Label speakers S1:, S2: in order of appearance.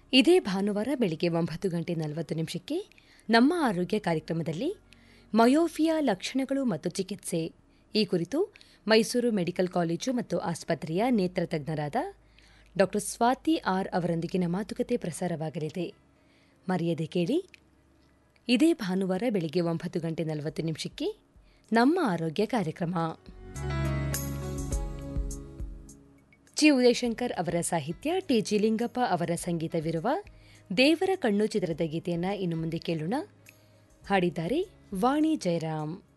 S1: ಇದೇ ಭಾನುವಾರ ಬೆಳಿಗ್ಗೆ ಒಂಬತ್ತು ಗಂಟೆ ನಲವತ್ತು ನಿಮಿಷಕ್ಕೆ ನಮ್ಮ ಆರೋಗ್ಯ ಕಾರ್ಯಕ್ರಮದಲ್ಲಿ ಮಯೋಫಿಯಾ ಲಕ್ಷಣಗಳು ಮತ್ತು ಚಿಕಿತ್ಸೆ ಈ ಕುರಿತು ಮೈಸೂರು ಮೆಡಿಕಲ್ ಕಾಲೇಜು ಮತ್ತು ಆಸ್ಪತ್ರೆಯ ನೇತ್ರ ತಜ್ಞರಾದ ಡಾ ಸ್ವಾತಿ ಆರ್ ಅವರೊಂದಿಗಿನ ಮಾತುಕತೆ ಪ್ರಸಾರವಾಗಲಿದೆ ಮರೆಯದೆ ಕೇಳಿ ಇದೇ ಭಾನುವಾರ ಬೆಳಿಗ್ಗೆ ಒಂಬತ್ತು ಗಂಟೆ ನಲವತ್ತು ನಿಮಿಷಕ್ಕೆ ನಮ್ಮ ಆರೋಗ್ಯ ಕಾರ್ಯಕ್ರಮ ಜಿ ಉದಯಶಂಕರ್ ಅವರ ಸಾಹಿತ್ಯ ಟಿ ಜಿ ಲಿಂಗಪ್ಪ ಅವರ ಸಂಗೀತವಿರುವ ದೇವರ ಕಣ್ಣು ಚಿತ್ರದ ಗೀತೆಯನ್ನು ಇನ್ನು ಮುಂದೆ ಕೇಳೋಣ ಹಾಡಿದ್ದಾರೆ ವಾಣಿ ಜಯರಾಮ್